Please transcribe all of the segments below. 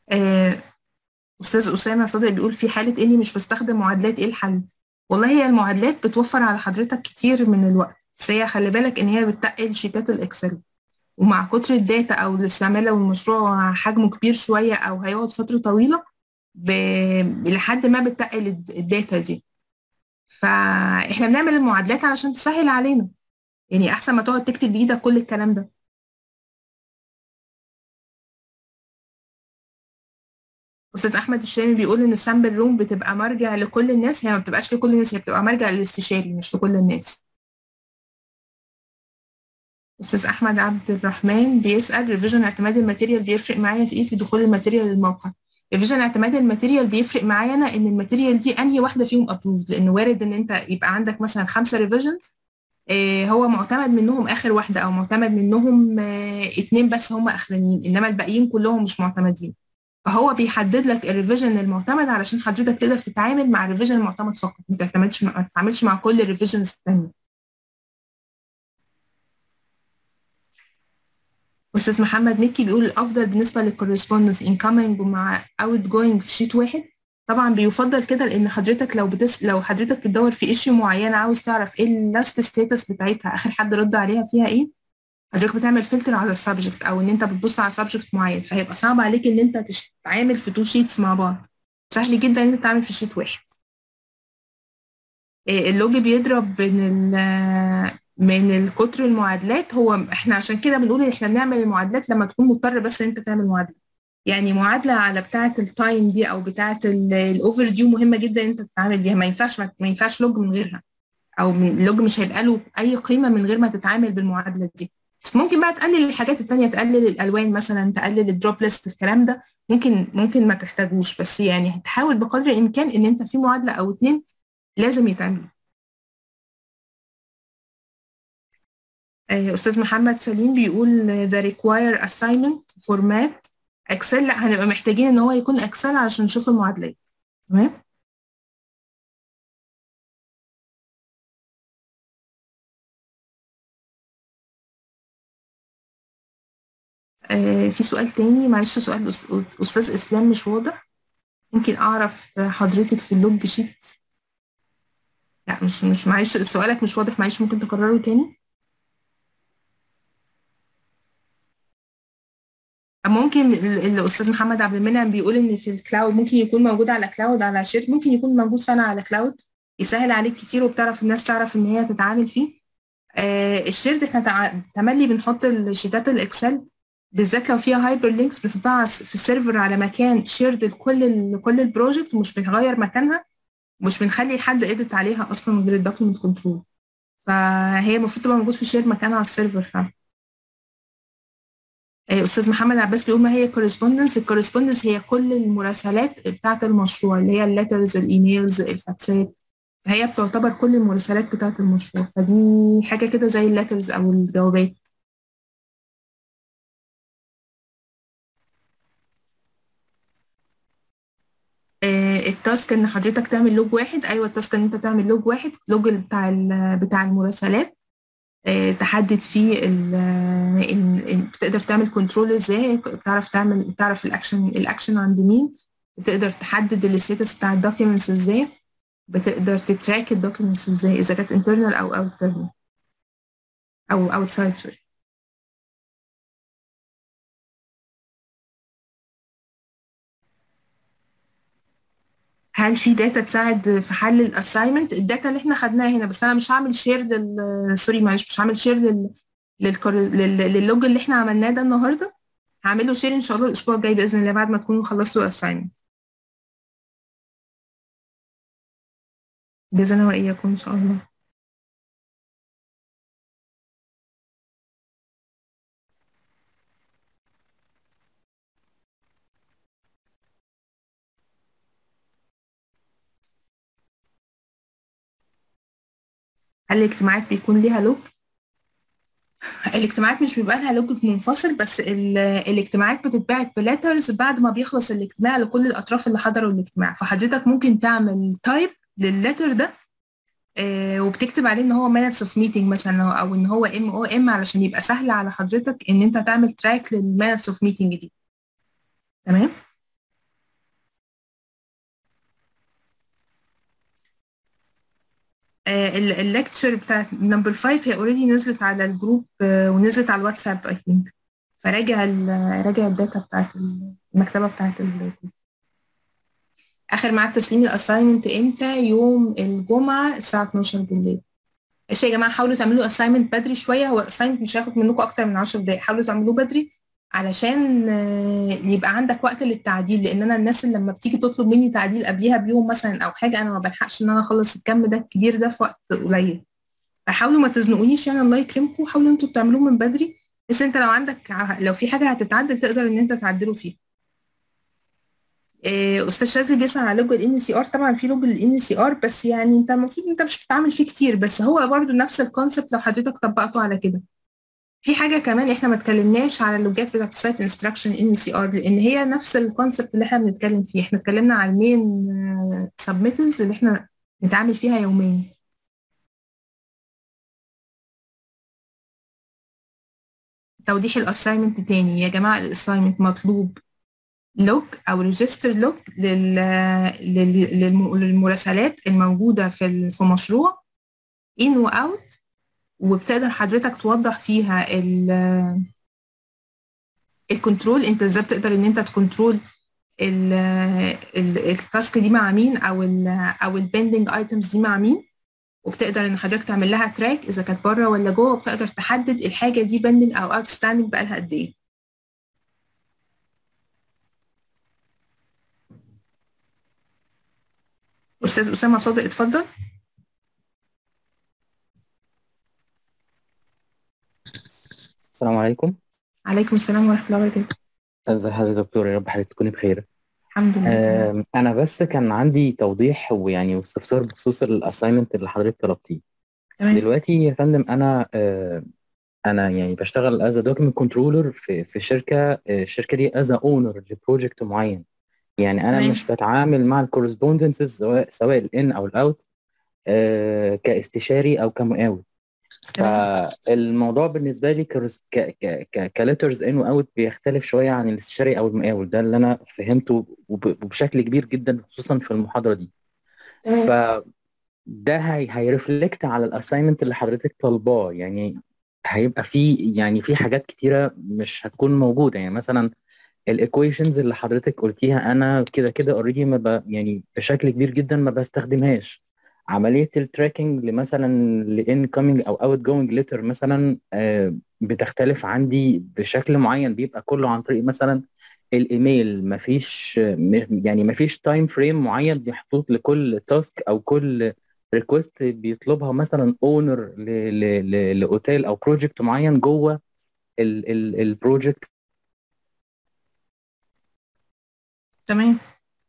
آه، استاذ اسامه صادق بيقول في حاله اني مش بستخدم معادلات ايه الحل والله هي المعادلات بتوفر على حضرتك كتير من الوقت بس هي خلي بالك ان هي بتتقل شيتات الاكسل ومع كتر الداتا او الاستعمال لو المشروع حجمه كبير شويه او هيقعد فتره طويله ب... لحد ما بتتقل الد- الداتا دي فاحنا بنعمل المعادلات علشان تسهل علينا يعني احسن ما تقعد تكتب بايدك كل الكلام ده استاذ احمد الشامي بيقول ان السامبل روم بتبقى مرجع لكل الناس هي ما بتبقاش لكل الناس هي بتبقى مرجع للاستشاري مش لكل الناس استاذ احمد عبد الرحمن بيسال ريفيجن اعتماد الماتيريال بيفرق معايا في ايه في دخول الماتيريال للموقع ريفيجن اعتماد الماتيريال بيفرق معايا انا ان الماتيريال دي انهي واحده فيهم ابروفد لان وارد ان انت يبقى عندك مثلا خمسه ريفيجنز هو معتمد منهم اخر واحده او معتمد منهم آه، اتنين بس هم اخرانيين انما الباقيين كلهم مش معتمدين فهو بيحدد لك الريفيجن المعتمد علشان حضرتك تقدر تتعامل مع الريفيجن المعتمد فقط ما تعتمدش ما تتعاملش مع كل الريفيجنز التانية استاذ محمد مكي بيقول الافضل بالنسبه للكورسبوندنس انكمنج ومع اوت جوينج في شيت واحد طبعا بيفضل كده لان حضرتك لو بتس لو حضرتك بتدور في ايشيو معينه عاوز تعرف ايه اللاست ستاتس بتاعتها اخر حد رد عليها فيها ايه حضرتك بتعمل فلتر على السبجكت او ان انت بتبص على سبجكت معين فهيبقى صعب عليك ان انت تتعامل في تو شيتس مع بعض سهل جدا ان انت تتعامل في شيت واحد إيه، اللوج بيضرب من ال من الكتر المعادلات هو احنا عشان كده بنقول ان احنا بنعمل المعادلات لما تكون مضطر بس ان انت تعمل معادله يعني معادله على بتاعه التايم دي او بتاعه الاوفر ديو مهمه جدا ان انت تتعامل بيها ما ينفعش ما ينفعش لوج من غيرها او من- اللوج مش هيبقى له اي قيمه من غير ما تتعامل بالمعادله دي بس ممكن بقى تقلل الحاجات التانية تقلل الالوان مثلا تقلل الدروب ليست الكلام ده ممكن ممكن ما تحتاجوش بس يعني تحاول بقدر الامكان ان انت في معادله او اتنين لازم يتعملوا آه، استاذ محمد سليم بيقول the require assignment format اكسل لا هنبقى محتاجين ان هو يكون اكسل علشان نشوف المعادلات تمام آه، في سؤال تاني معلش سؤال الأس- استاذ اسلام مش واضح ممكن اعرف حضرتك في اللوج شيت لا مش مش معلش سؤالك مش واضح معلش ممكن تكرره تاني ممكن ال- الاستاذ محمد عبد المنعم بيقول ان في الكلاود ممكن يكون موجود على كلاود على شير ممكن يكون موجود فعلا على كلاود يسهل عليك كتير وبتعرف الناس تعرف ان هي تتعامل فيه آه الشيرد احنا تع- تملي بنحط الشيتات الاكسل بالذات لو فيها هايبر لينكس بنحطها على الس- في السيرفر على مكان شيرد لكل ال- كل البروجكت ومش بنغير مكانها ومش بنخلي حد ادت عليها اصلا غير الدوكيمنت كنترول فهي المفروض تبقى موجود في شير مكانها على السيرفر فعلا آه، استاذ محمد عباس بيقول ما هي الكورسبوندنس الكورسبوندنس هي كل المراسلات بتاعه المشروع اللي هي الليترز الايميلز الفاكسات فهي بتعتبر كل المراسلات بتاعه المشروع فدي حاجه كده زي الليترز او الجوابات آه، التاسك ان حضرتك تعمل لوج واحد ايوه التاسك ان انت تعمل لوج واحد لوج بتاع ال- بتاع المراسلات آه، تحدد فيه ال ال- ال- بتقدر تعمل كنترول ازاي بتعرف تعمل تعرف الاكشن الاكشن عند مين بتقدر تحدد الستاتس بتاع الدوكيومنتس ازاي بتقدر تتراك الدوكيومنتس ازاي اذا كانت internal او external او outside sorry هل في داتا تساعد في حل الاساينمنت الداتا اللي احنا خدناها هنا بس انا مش هعمل شير لل سوري معلش مش هعمل شير لل للكر... لل... لللوج اللي احنا عملناه ده النهارده هعمله شير ان شاء الله الاسبوع الجاي باذن الله بعد ما تكونوا خلصتوا الاساينمنت جزانا واياكم ان شاء الله هل الاجتماعات بيكون ليها لوج الاجتماعات مش بيبقى لها لوج منفصل بس ال- الاجتماعات بتتبعت بليترز بعد ما بيخلص الاجتماع لكل الاطراف اللي حضروا الاجتماع فحضرتك ممكن تعمل تايب للليتر ده آه، وبتكتب عليه ان هو minutes of meeting مثلا او ان هو ام او ام علشان يبقى سهل على حضرتك ان انت تعمل تراك للمينتس اوف ميتنج دي تمام الليكتشر بتاعت نمبر 5 هي اوريدي نزلت على الجروب آه، ونزلت على الواتساب اي ثينك فراجع ال- راجع الداتا بتاعت المكتبه بتاعت الجروب اخر ميعاد تسليم الاساينمنت امتى يوم الجمعه الساعه 12 بالليل ماشي يا جماعه حاولوا تعملوا اساينمنت بدري شويه هو اساينمنت مش هياخد منكم اكتر من 10 دقائق حاولوا تعملوه بدري علشان آه، يبقى عندك وقت للتعديل لان انا الناس اللي لما بتيجي تطلب مني تعديل قبليها بيوم مثلا او حاجه انا ما بلحقش ان انا اخلص الكم ده الكبير ده في وقت قليل فحاولوا ما تزنقونيش يعني الله يكرمكم حاولوا انتوا تعملوه من بدري بس انت لو عندك ع- لو في حاجه هتتعدل تقدر ان انت تعدله فيها إيه، استاذ شاذلي بيسأل على لوج الان سي ار طبعا في لوج الان سي ار بس يعني انت المفروض انت مش بتتعامل فيه كتير بس هو برضو نفس الكونسبت لو حضرتك طبقته على كده في حاجه كمان احنا ما اتكلمناش على اللوجات بتاعت السايت انستراكشن ان سي ار لان هي نفس الكونسبت اللي احنا بنتكلم فيه احنا اتكلمنا على المين سبميتنز اللي احنا نتعامل فيها يوميا توضيح الاساينمنت تاني يا جماعه الاساينمنت مطلوب لوج او ريجستر لوج لل... لل... للم- للمراسلات الموجوده في ال- في مشروع ان واوت وبتقدر حضرتك توضح فيها ال الكنترول انت ازاي بتقدر ان انت تكنترول ال- ال- التاسك دي مع مين او ال او البندنج ايتمز دي مع مين وبتقدر ان حضرتك تعمل لها تراك اذا كانت بره ولا جوه وبتقدر تحدد الحاجه دي بندنج او اوت ستاندنج بقالها قد ايه استاذ اسامه صادق اتفضل السلام عليكم عليكم السلام ورحمه الله وبركاته ازي حضرتك يا دكتور يا رب حضرتك تكوني بخير الحمد لله آم، انا بس كان عندي توضيح ويعني واستفسار بخصوص الاساينمنت اللي حضرتك طلبتيه تمام دلوقتي يا فندم انا آه، انا يعني بشتغل از دوكيمنت كنترولر في في شركه آه، الشركه دي از اونر لبروجكت معين يعني انا تمام مش بتعامل مع الكورسبوندنسز سواء سواء الان او الاوت كاستشاري او كمقاول تمام فالموضوع بالنسبه لي كرس- ك ك ك كليترز ان واوت بيختلف شويه عن الاستشاري او المقاول ده اللي انا فهمته وب- وبشكل كبير جدا خصوصا في المحاضره دي تمام فده هي هيرفلكت على الاساينمنت اللي حضرتك طالباه يعني هيبقى في يعني في حاجات كتيره مش هتكون موجوده يعني مثلا الايكويشنز اللي حضرتك قلتيها انا كده كده اوريدي ما ب... يعني بشكل كبير جدا ما بستخدمهاش عمليه التراكنج لمثلا لانكoming او اوت جوينج ليتر مثلا آه، بتختلف عندي بشكل معين بيبقى كله عن طريق مثلا الايميل مفيش م- يعني مفيش تايم فريم معين محطوط لكل تاسك او كل ريكوست بيطلبها مثلا اونر لاوتيل او بروجكت معين جوه البروجكت تمام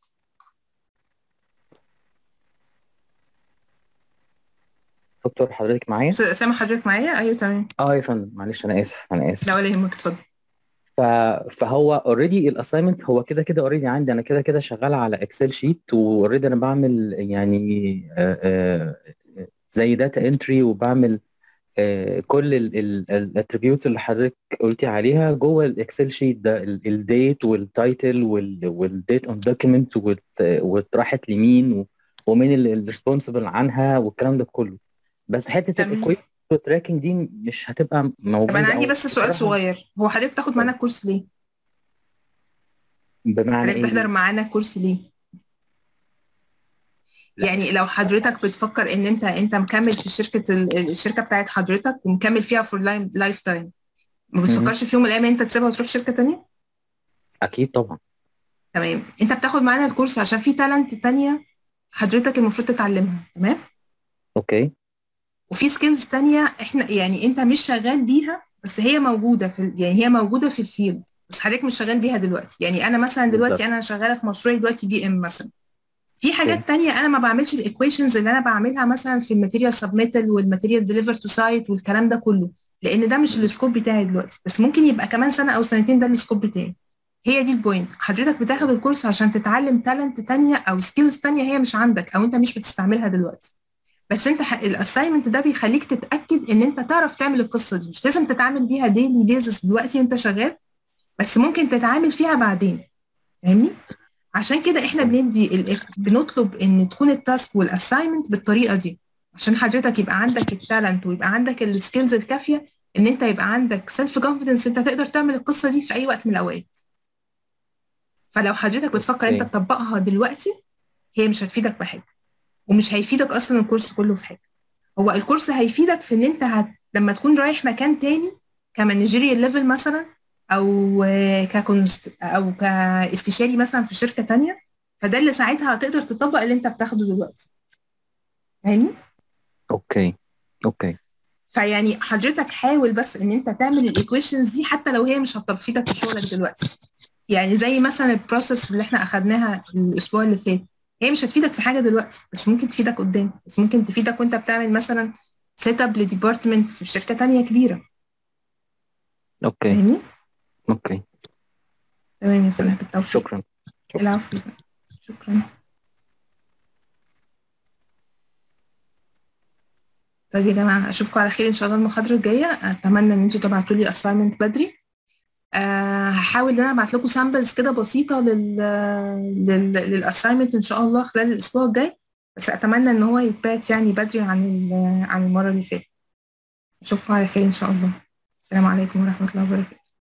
دكتور حضرتك معايا أستاذ اسامه حضرتك معايا ايوه تمام اه يا فندم معلش انا اسف انا اسف لا ولا يهمك اتفضل ف... فهو اوريدي الاساينمنت هو كده كده اوريدي عندي انا كده كده شغال على اكسل شيت واوريدي انا بعمل يعني آه، آه، زي داتا انتري وبعمل آه، كل الاتريبيوتس اللي حضرتك قلتي عليها جوه الاكسل شيت ده الديت والتايتل والديت اون دوكيمنت واتراحت لمين و- ومين الريسبونسبل عنها والكلام ده كله بس حته تمام الايكويشن والتراكنج دي مش هتبقى طب موجوده انا عندي او بس سؤال بصراحه صغير هو حضرتك بتاخد معانا الكورس ليه بمعنى حضرتك ايه بتحضر معانا الكورس ليه لا يعني لو حضرتك بتفكر ان انت انت مكمل في شركه ال- الشركه بتاعت حضرتك ومكمل فيها فور لايف تايم ما مهم. بتفكرش في يوم من الايام ان انت تسيبها وتروح شركه تانية اكيد طبعا تمام انت بتاخد معانا الكورس عشان في تالنت تانية حضرتك المفروض تتعلمها تمام اوكي وفي سكيلز تانية احنا يعني انت مش شغال بيها بس هي موجودة في ال- يعني هي موجودة في الفيلد بس حضرتك مش شغال بيها دلوقتي يعني انا مثلا دلوقتي بالظبط انا شغالة في مشروعي دلوقتي بي ام مثلا في اوكي حاجات تانية انا ما بعملش الايكويشنز اللي انا بعملها مثلا في الماتيريال سبميتال والماتيريال ديليفر تو سايت والكلام ده كله لان ده مش مهم. السكوب بتاعي دلوقتي بس ممكن يبقى كمان سنة او سنتين ده السكوب بتاعي هي دي البوينت حضرتك بتاخد الكورس عشان تتعلم تالنت تانية او سكيلز تانية هي مش عندك او انت مش بتستعملها دلوقتي بس انت الاساينمنت ده بيخليك تتاكد ان انت تعرف تعمل القصه دي مش لازم تتعامل بيها ديلي بيزس دلوقتي وانت شغال بس ممكن تتعامل فيها بعدين فاهمني عشان كده احنا بندي ال- بنطلب ان تكون التاسك والاساينمنت بالطريقه دي عشان حضرتك يبقى عندك التالنت ويبقى عندك السكيلز الكافيه ان انت يبقى عندك سيلف كونفيدنس انت تقدر تعمل القصه دي في اي وقت من الاوقات فلو حضرتك بتفكر انت اوكي تطبقها دلوقتي هي مش هتفيدك بحاجه ومش هيفيدك اصلا الكورس كله في حاجه هو الكورس هيفيدك في ان انت هت... لما تكون رايح مكان تاني كمانجيريال ليفل مثلا او ككونست او كاستشاري مثلا في شركه تانيه فده اللي ساعتها هتقدر تطبق اللي انت بتاخده دلوقتي فاهمني اوكي اوكي فيعني حضرتك حاول بس ان انت تعمل الايكويشنز دي حتى لو هي مش هتفيدك في شغلك دلوقتي يعني زي مثلا البروسيس اللي احنا اخدناها الاسبوع اللي فات هي مش هتفيدك في حاجه دلوقتي بس ممكن تفيدك قدام بس ممكن تفيدك وانت بتعمل مثلا سيت اب لديبارتمنت في شركه تانيه كبيره اوكي فاهمني اوكي تمام يا فلاح بالتوفيق شكرا شكرا العفو شكرا طيب يا جماعة أشوفكم على خير إن شاء الله المحاضرة الجاية أتمنى إن أنتوا تبعتوا لي assignment بدري أه هحاول إن أنا أبعت لكم سامبلز كده بسيطة لل لل للأسايمنت إن شاء الله خلال الأسبوع الجاي بس أتمنى إن هو يتبعت يعني بدري عن ال- عن المرة اللي فاتت أشوفكم على خير إن شاء الله السلام عليكم ورحمة الله وبركاته